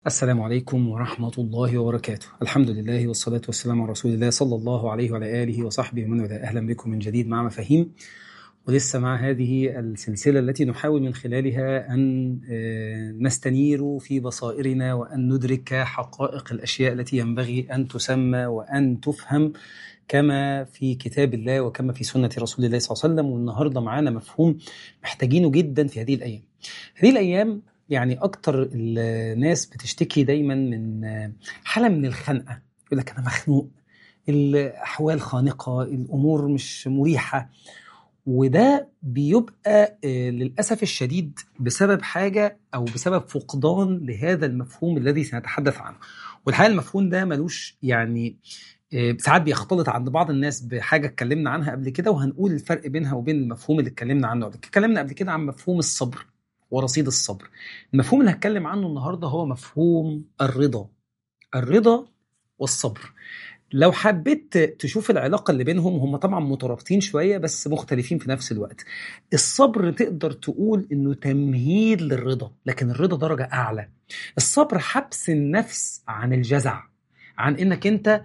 السلام عليكم ورحمة الله وبركاته الحمد لله والصلاة والسلام على رسول الله صلى الله عليه وعلى آله وصحبه ومن والاه أهلا بكم من جديد مع مفاهيم ولسه مع هذه السلسلة التي نحاول من خلالها أن نستنير في بصائرنا وأن ندرك حقائق الأشياء التي ينبغي أن تسمى وأن تفهم كما في كتاب الله وكما في سنة رسول الله صلى الله عليه وسلم والنهاردة معانا مفهوم محتاجينه جدا في هذه الأيام هذه الأيام يعني اكتر الناس بتشتكي دايما من حاله من الخنقه يقول لك انا مخنوق الاحوال خانقه الامور مش مريحه وده بيبقى للاسف الشديد بسبب حاجه او بسبب فقدان لهذا المفهوم الذي سنتحدث عنه والحقيقه المفهوم ده ملوش يعني ساعات بيختلط عند بعض الناس بحاجه اتكلمنا عنها قبل كده وهنقول الفرق بينها وبين المفهوم اللي اتكلمنا عنه قبل كده اتكلمنا قبل كده عن مفهوم الصبر ورصيد الصبر المفهوم اللي هتكلم عنه النهارده هو مفهوم الرضا الرضا والصبر لو حبيت تشوف العلاقة اللي بينهم هم طبعا مترابطين شوية بس مختلفين في نفس الوقت الصبر تقدر تقول انه تمهيد للرضا لكن الرضا درجة اعلى الصبر حبس النفس عن الجزع عن انك انت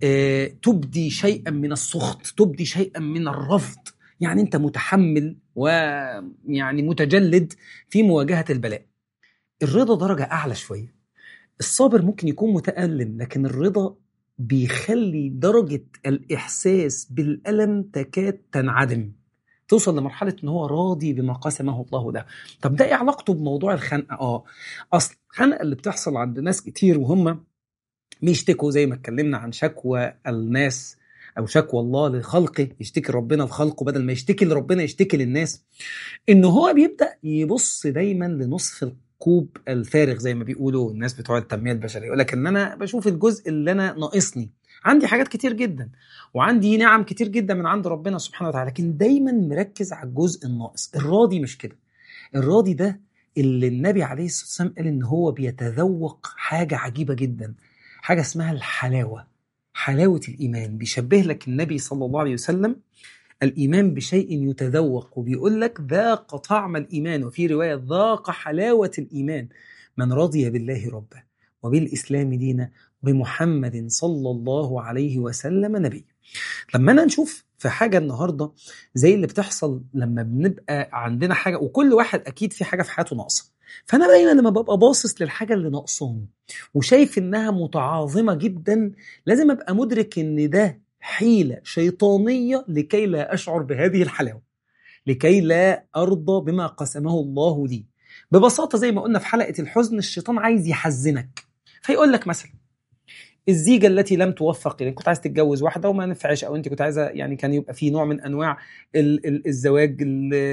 تبدي شيئا من السخط تبدي شيئا من الرفض يعني انت متحمل ويعني متجلد في مواجهه البلاء. الرضا درجه اعلى شويه. الصابر ممكن يكون متالم لكن الرضا بيخلي درجه الاحساس بالالم تكاد تنعدم. توصل لمرحله ان هو راضي بما قسمه الله ده. طب ده ايه علاقته بموضوع الخنقه؟ اه اصل الخنقه اللي بتحصل عند ناس كتير وهم بيشتكوا زي ما اتكلمنا عن شكوى الناس او شكوى الله لخلقه يشتكي ربنا لخلقه بدل ما يشتكي لربنا يشتكي للناس ان هو بيبدا يبص دايما لنصف الكوب الفارغ زي ما بيقولوا الناس بتوع التنميه البشريه يقول لك ان انا بشوف الجزء اللي انا ناقصني عندي حاجات كتير جدا وعندي نعم كتير جدا من عند ربنا سبحانه وتعالى لكن دايما مركز على الجزء الناقص الراضي مش كده الراضي ده اللي النبي عليه الصلاه والسلام قال ان هو بيتذوق حاجه عجيبه جدا حاجه اسمها الحلاوه حلاوة الإيمان بيشبه لك النبي صلى الله عليه وسلم الإيمان بشيء يتذوق وبيقول لك ذاق طعم الإيمان وفي رواية ذاق حلاوة الإيمان من رضي بالله ربا وبالإسلام دينا بمحمد صلى الله عليه وسلم نبي لما أنا نشوف في حاجة النهاردة زي اللي بتحصل لما بنبقى عندنا حاجة وكل واحد أكيد في حاجة في حياته ناقصة فانا دايما لما ببقى باصص للحاجه اللي ناقصاني وشايف انها متعاظمه جدا لازم ابقى مدرك ان ده حيله شيطانيه لكي لا اشعر بهذه الحلاوه لكي لا ارضى بما قسمه الله لي ببساطه زي ما قلنا في حلقه الحزن الشيطان عايز يحزنك فيقول لك مثلا الزيجه التي لم توفق يعني كنت عايز تتجوز واحده وما نفعش او انت كنت عايزه يعني كان يبقى في نوع من انواع ال ال الزواج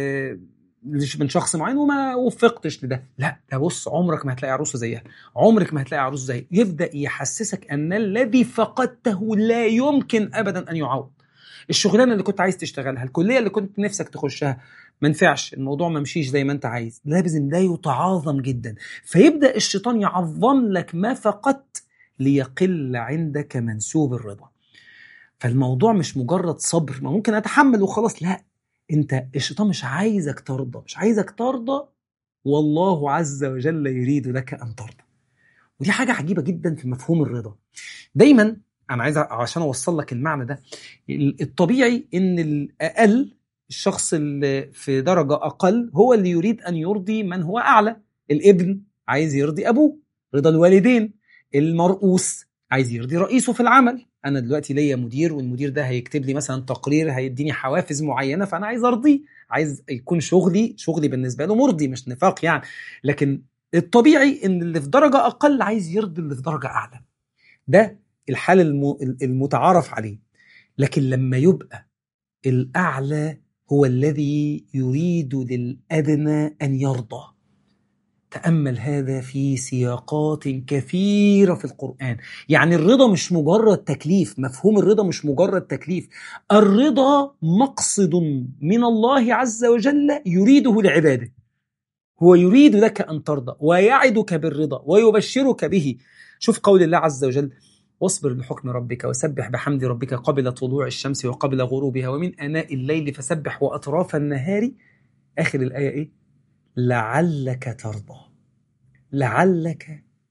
من شخص معين وما وفقتش لده لا ده بص عمرك ما هتلاقي عروسه زيها عمرك ما هتلاقي عروس زيها يبدا يحسسك ان الذي فقدته لا يمكن ابدا ان يعوض الشغلانه اللي كنت عايز تشتغلها الكليه اللي كنت نفسك تخشها ما نفعش الموضوع ما مشيش زي ما انت عايز لازم ده يتعاظم جدا فيبدا الشيطان يعظم لك ما فقدت ليقل عندك منسوب الرضا فالموضوع مش مجرد صبر ما ممكن اتحمل وخلاص لا انت الشيطان مش عايزك ترضى مش عايزك ترضى والله عز وجل يريد لك ان ترضى ودي حاجه عجيبه جدا في مفهوم الرضا دايما انا عايز عشان اوصل لك المعنى ده الطبيعي ان الاقل الشخص اللي في درجه اقل هو اللي يريد ان يرضي من هو اعلى الابن عايز يرضي ابوه رضا الوالدين المرؤوس عايز يرضي رئيسه في العمل انا دلوقتي ليا مدير والمدير ده هيكتب لي مثلا تقرير هيديني حوافز معينه فانا عايز ارضيه عايز يكون شغلي شغلي بالنسبه له مرضي مش نفاق يعني لكن الطبيعي ان اللي في درجه اقل عايز يرضي اللي في درجه اعلى ده الحال المتعارف عليه لكن لما يبقى الاعلى هو الذي يريد للادنى ان يرضى تأمل هذا في سياقات كثيرة في القرآن يعني الرضا مش مجرد تكليف مفهوم الرضا مش مجرد تكليف الرضا مقصد من الله عز وجل يريده لعباده هو يريد لك أن ترضى ويعدك بالرضا ويبشرك به شوف قول الله عز وجل واصبر لحكم ربك وسبح بحمد ربك قبل طلوع الشمس وقبل غروبها ومن آناء الليل فسبح وأطراف النهار آخر الآية إيه؟ لعلك ترضى لعلك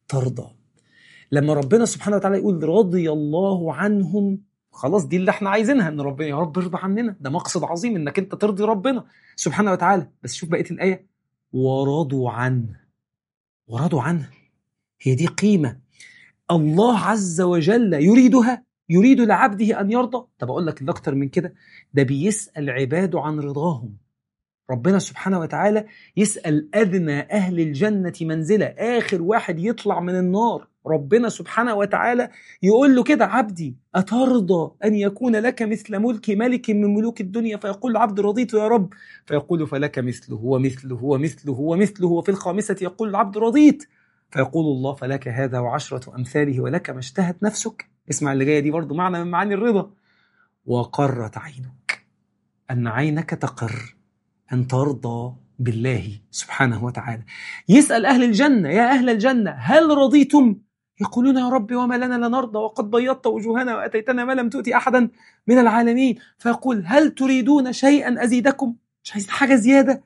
ترضى لما ربنا سبحانه وتعالى يقول رضي الله عنهم خلاص دي اللي احنا عايزينها ان ربنا يا رب ارضى عننا ده مقصد عظيم انك انت ترضي ربنا سبحانه وتعالى بس شوف بقيه الايه ورضوا عنه ورضوا عنه هي دي قيمه الله عز وجل يريدها يريد لعبده ان يرضى طب اقول لك اكتر من كده ده بيسال عباده عن رضاهم ربنا سبحانه وتعالى يسأل أدنى أهل الجنة منزلة آخر واحد يطلع من النار ربنا سبحانه وتعالى يقول له كده عبدي أترضى أن يكون لك مثل ملك ملك من ملوك الدنيا فيقول العبد رضيت يا رب فيقول فلك مثله ومثله ومثله ومثله وفي الخامسة يقول العبد رضيت فيقول الله فلك هذا وعشرة أمثاله ولك ما اشتهت نفسك اسمع اللي جاية دي برضو معنى من معاني الرضا وقرت عينك أن عينك تقر أن ترضى بالله سبحانه وتعالى يسأل أهل الجنة يا أهل الجنة هل رضيتم يقولون يا رب وما لنا لا نرضى وقد بيضت وجوهنا وأتيتنا ما لم تؤتي أحدا من العالمين فيقول هل تريدون شيئا أزيدكم مش عايزين حاجة زيادة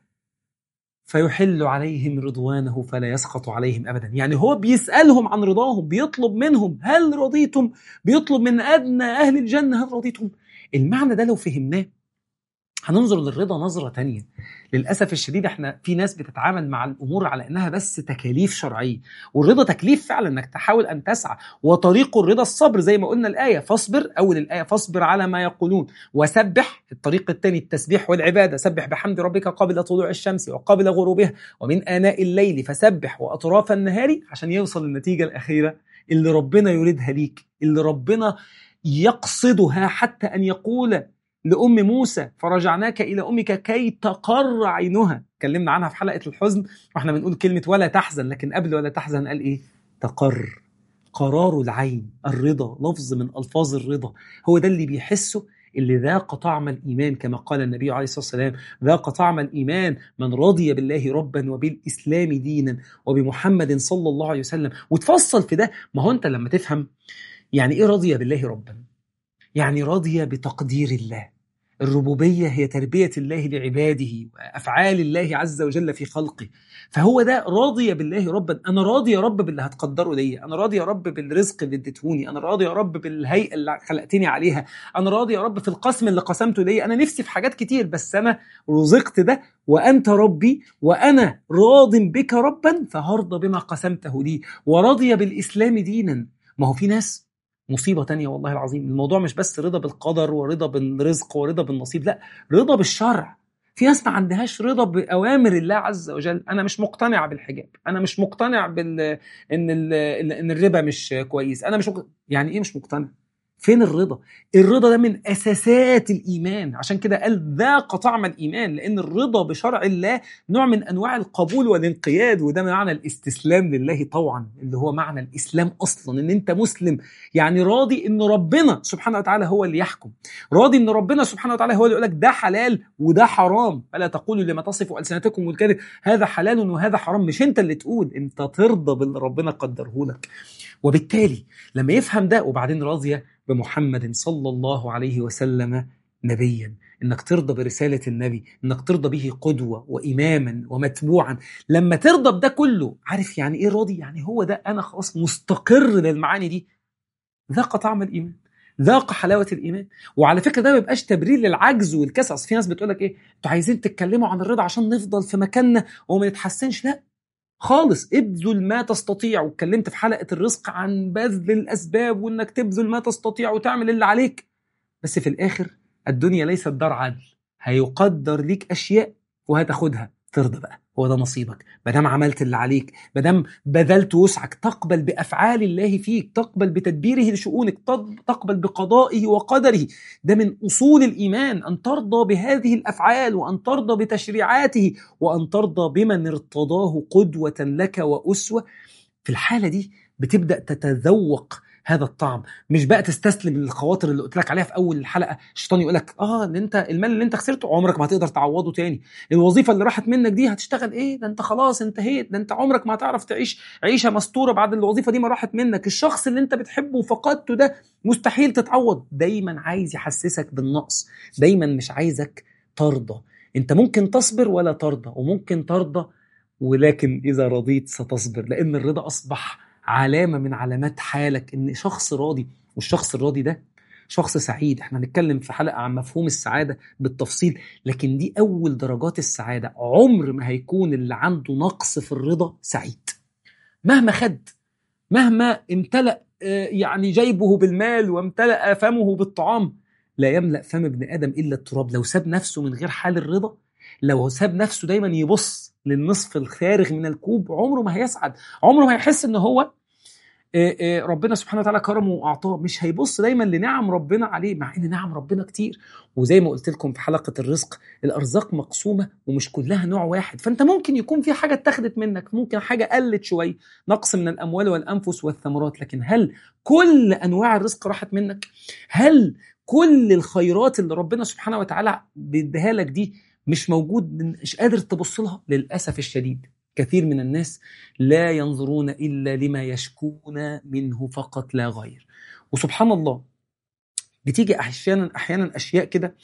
فيحل عليهم رضوانه فلا يسخط عليهم أبدا يعني هو بيسألهم عن رضاهم بيطلب منهم هل رضيتم بيطلب من أدنى أهل الجنة هل رضيتم المعنى ده لو فهمناه هننظر للرضا نظرة تانية للأسف الشديد احنا في ناس بتتعامل مع الأمور على إنها بس تكاليف شرعية والرضا تكليف فعلا إنك تحاول أن تسعى وطريق الرضا الصبر زي ما قلنا الآية فاصبر أول الآية فاصبر على ما يقولون وسبح الطريق الثاني التسبيح والعبادة سبح بحمد ربك قبل طلوع الشمس وقبل غروبها ومن آناء الليل فسبح وأطراف النهار عشان يوصل للنتيجة الأخيرة اللي ربنا يريدها ليك اللي ربنا يقصدها حتى أن يقول لأم موسى فرجعناك إلى أمك كي تقر عينها اتكلمنا عنها في حلقة الحزن واحنا بنقول كلمة ولا تحزن لكن قبل ولا تحزن قال إيه تقر قرار العين الرضا لفظ من ألفاظ الرضا هو ده اللي بيحسه اللي ذاق طعم الإيمان كما قال النبي عليه الصلاة والسلام ذاق طعم الإيمان من رضي بالله ربا وبالإسلام دينا وبمحمد صلى الله عليه وسلم وتفصل في ده ما هو أنت لما تفهم يعني إيه رضي بالله ربا يعني راضية بتقدير الله الربوبية هي تربية الله لعباده وأفعال الله عز وجل في خلقه فهو ده راضي بالله ربا أنا راضي يا رب باللي هتقدره ليا أنا راضي يا رب بالرزق اللي اديتهوني أنا راضي يا رب بالهيئة اللي خلقتني عليها أنا راضي يا رب في القسم اللي قسمته ليا أنا نفسي في حاجات كتير بس أنا رزقت ده وأنت ربي وأنا راض بك ربا فهرضى بما قسمته لي وراضي بالإسلام دينا ما هو في ناس مصيبة تانية والله العظيم الموضوع مش بس رضا بالقدر ورضا بالرزق ورضا بالنصيب لا رضا بالشرع في ناس ما عندهاش رضا بأوامر الله عز وجل أنا مش مقتنع بالحجاب أنا مش مقتنع بال إن ال... إن الربا مش كويس أنا مش مق... يعني إيه مش مقتنع فين الرضا الرضا ده من اساسات الايمان عشان كده قال ذاق طعم الايمان لان الرضا بشرع الله نوع من انواع القبول والانقياد وده معنى الاستسلام لله طوعا اللي هو معنى الاسلام اصلا ان انت مسلم يعني راضي ان ربنا سبحانه وتعالى هو اللي يحكم راضي ان ربنا سبحانه وتعالى هو اللي يقول لك ده حلال وده حرام فلا تقولوا لما تصف السنتكم الكذب هذا حلال وهذا حرام مش انت اللي تقول انت ترضى باللي ربنا قدره لك وبالتالي لما يفهم ده وبعدين راضيه بمحمد صلى الله عليه وسلم نبيا انك ترضى برساله النبي انك ترضى به قدوه واماما ومتبوعا لما ترضى بده كله عارف يعني ايه راضي يعني هو ده انا خلاص مستقر للمعاني دي ذاق طعم الايمان ذاق حلاوه الايمان وعلى فكره ده ما بيبقاش تبرير للعجز والكسل في ناس بتقول لك ايه انتوا عايزين تتكلموا عن الرضا عشان نفضل في مكاننا وما نتحسنش لا خالص ابذل ما تستطيع واتكلمت في حلقه الرزق عن بذل الاسباب وانك تبذل ما تستطيع وتعمل اللي عليك بس في الاخر الدنيا ليست دار عدل هيقدر ليك اشياء وهتاخدها ترضى بقى هو ده نصيبك ما دام عملت اللي عليك ما دام بذلت وسعك تقبل بافعال الله فيك تقبل بتدبيره لشؤونك تقبل بقضائه وقدره ده من اصول الايمان ان ترضى بهذه الافعال وان ترضى بتشريعاته وان ترضى بمن ارتضاه قدوه لك واسوه في الحاله دي بتبدا تتذوق هذا الطعم مش بقى تستسلم للخواطر اللي قلت لك عليها في اول الحلقه الشيطان يقول لك اه ان انت المال اللي انت خسرته عمرك ما هتقدر تعوضه تاني الوظيفه اللي راحت منك دي هتشتغل ايه ده انت خلاص انتهيت ده انت عمرك ما هتعرف تعيش عيشه مستوره بعد الوظيفه دي ما راحت منك الشخص اللي انت بتحبه وفقدته ده مستحيل تتعوض دايما عايز يحسسك بالنقص دايما مش عايزك ترضى انت ممكن تصبر ولا ترضى وممكن ترضى ولكن اذا رضيت ستصبر لان الرضا اصبح علامه من علامات حالك ان شخص راضي والشخص الراضي ده شخص سعيد احنا هنتكلم في حلقه عن مفهوم السعاده بالتفصيل لكن دي اول درجات السعاده عمر ما هيكون اللي عنده نقص في الرضا سعيد مهما خد مهما امتلأ آه، يعني جيبه بالمال وامتلأ فمه بالطعام لا يملأ فم ابن آدم إلا التراب لو ساب نفسه من غير حال الرضا لو ساب نفسه دايما يبص للنصف الخارج من الكوب عمره ما هيسعد عمره ما هيحس ان هو آه، آه، ربنا سبحانه وتعالى كرمه واعطاه مش هيبص دايما لنعم ربنا عليه مع ان نعم ربنا كتير وزي ما قلت لكم في حلقه الرزق الارزاق مقسومه ومش كلها نوع واحد فانت ممكن يكون في حاجه اتخذت منك ممكن حاجه قلت شويه نقص من الاموال والانفس والثمرات لكن هل كل انواع الرزق راحت منك هل كل الخيرات اللي ربنا سبحانه وتعالى بيديها لك دي مش موجود مش قادر تبص لها للاسف الشديد كثير من الناس لا ينظرون الا لما يشكون منه فقط لا غير وسبحان الله بتيجي احيانا احيانا اشياء كده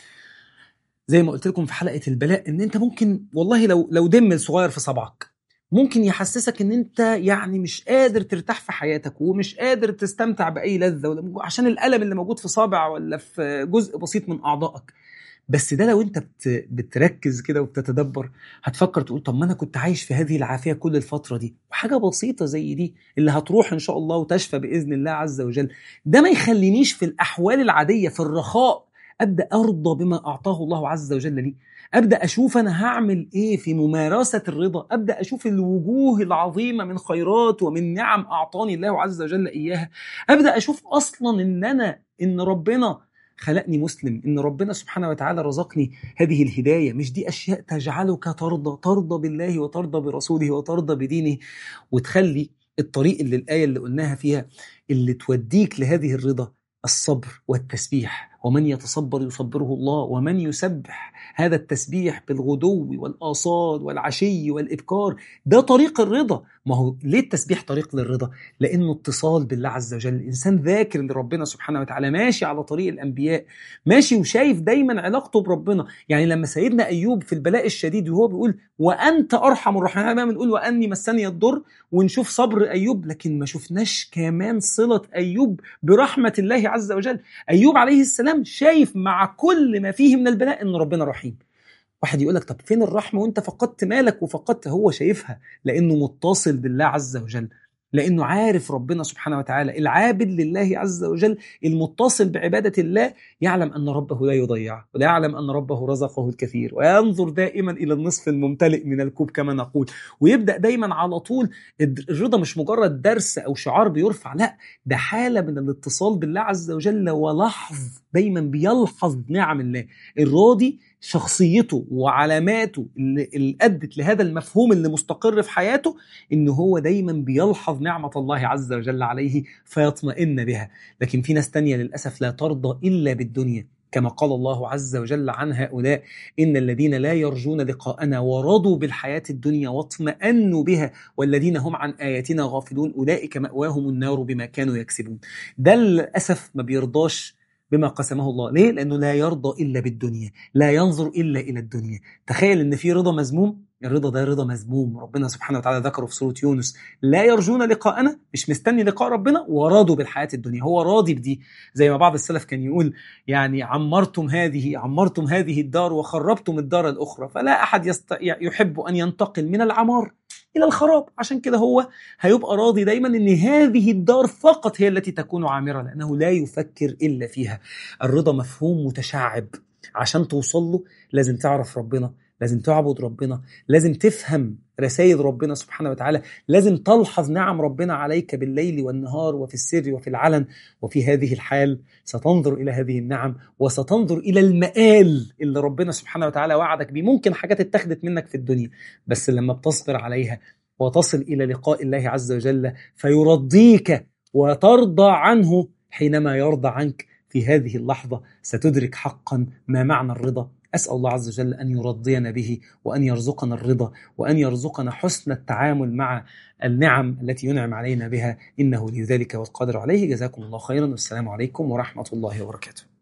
زي ما قلت لكم في حلقه البلاء ان انت ممكن والله لو لو دمل صغير في صبعك ممكن يحسسك ان انت يعني مش قادر ترتاح في حياتك ومش قادر تستمتع باي لذه عشان الالم اللي موجود في صابع ولا في جزء بسيط من اعضائك بس ده لو انت بت بتركز كده وبتتدبر هتفكر تقول طب ما انا كنت عايش في هذه العافيه كل الفتره دي وحاجه بسيطه زي دي اللي هتروح ان شاء الله وتشفى باذن الله عز وجل ده ما يخلينيش في الاحوال العاديه في الرخاء ابدا ارضى بما اعطاه الله عز وجل لي ابدا اشوف انا هعمل ايه في ممارسه الرضا ابدا اشوف الوجوه العظيمه من خيرات ومن نعم اعطاني الله عز وجل اياها ابدا اشوف اصلا ان انا ان ربنا خلقني مسلم ان ربنا سبحانه وتعالى رزقني هذه الهدايه مش دي اشياء تجعلك ترضى ترضى بالله وترضى برسوله وترضى بدينه وتخلي الطريق اللي الايه اللي قلناها فيها اللي توديك لهذه الرضا الصبر والتسبيح ومن يتصبر يصبره الله ومن يسبح هذا التسبيح بالغدو والآصال والعشي والإبكار ده طريق الرضا ما هو ليه التسبيح طريق للرضا لأنه اتصال بالله عز وجل الإنسان ذاكر لربنا سبحانه وتعالى ماشي على طريق الأنبياء ماشي وشايف دايما علاقته بربنا يعني لما سيدنا أيوب في البلاء الشديد وهو بيقول وأنت أرحم الراحمين ما بنقول وأني مسني الضر ونشوف صبر أيوب لكن ما شفناش كمان صلة أيوب برحمة الله عز وجل أيوب عليه السلام شايف مع كل ما فيه من البلاء أن ربنا رحيم واحد يقول لك طب فين الرحمة وانت فقدت مالك وفقدت هو شايفها لأنه متصل بالله عز وجل لأنه عارف ربنا سبحانه وتعالى العابد لله عز وجل المتصل بعبادة الله يعلم أن ربه لا يضيعه ويعلم أن ربه رزقه الكثير وينظر دائما إلى النصف الممتلئ من الكوب كما نقول ويبدأ دايما على طول الرضا مش مجرد درس أو شعار بيرفع لا ده حالة من الاتصال بالله عز وجل ولحظ دايما بيلحظ نعم الله الراضي شخصيته وعلاماته اللي, اللي ادت لهذا المفهوم اللي مستقر في حياته ان هو دايما بيلحظ نعمه الله عز وجل عليه فيطمئن بها لكن في ناس تانية للاسف لا ترضى الا بالدنيا كما قال الله عز وجل عن هؤلاء إن الذين لا يرجون لقاءنا ورضوا بالحياة الدنيا واطمأنوا بها والذين هم عن آياتنا غافلون أولئك مأواهم النار بما كانوا يكسبون ده للأسف ما بيرضاش بما قسمه الله ليه لانه لا يرضى الا بالدنيا لا ينظر الا الى الدنيا تخيل ان في رضا مذموم الرضا ده رضا مذموم ربنا سبحانه وتعالى ذكره في سوره يونس لا يرجون لقاءنا مش مستني لقاء ربنا ورضوا بالحياه الدنيا هو راضي بدي زي ما بعض السلف كان يقول يعني عمرتم هذه عمرتم هذه الدار وخربتم الدار الاخرى فلا احد يست... يحب ان ينتقل من العمار الى الخراب عشان كده هو هيبقى راضي دايما ان هذه الدار فقط هي التي تكون عامره لانه لا يفكر الا فيها الرضا مفهوم متشعب عشان توصل له لازم تعرف ربنا لازم تعبد ربنا لازم تفهم رسائل ربنا سبحانه وتعالى لازم تلحظ نعم ربنا عليك بالليل والنهار وفي السر وفي العلن وفي هذه الحال ستنظر إلى هذه النعم وستنظر إلى المآل اللي ربنا سبحانه وتعالى وعدك بيه ممكن حاجات اتخذت منك في الدنيا بس لما بتصبر عليها وتصل إلى لقاء الله عز وجل فيرضيك وترضى عنه حينما يرضى عنك في هذه اللحظة ستدرك حقا ما معنى الرضا أسأل الله عز وجل أن يرضينا به وأن يرزقنا الرضا وأن يرزقنا حسن التعامل مع النعم التي ينعم علينا بها إنه لذلك والقادر عليه جزاكم الله خيرا والسلام عليكم ورحمة الله وبركاته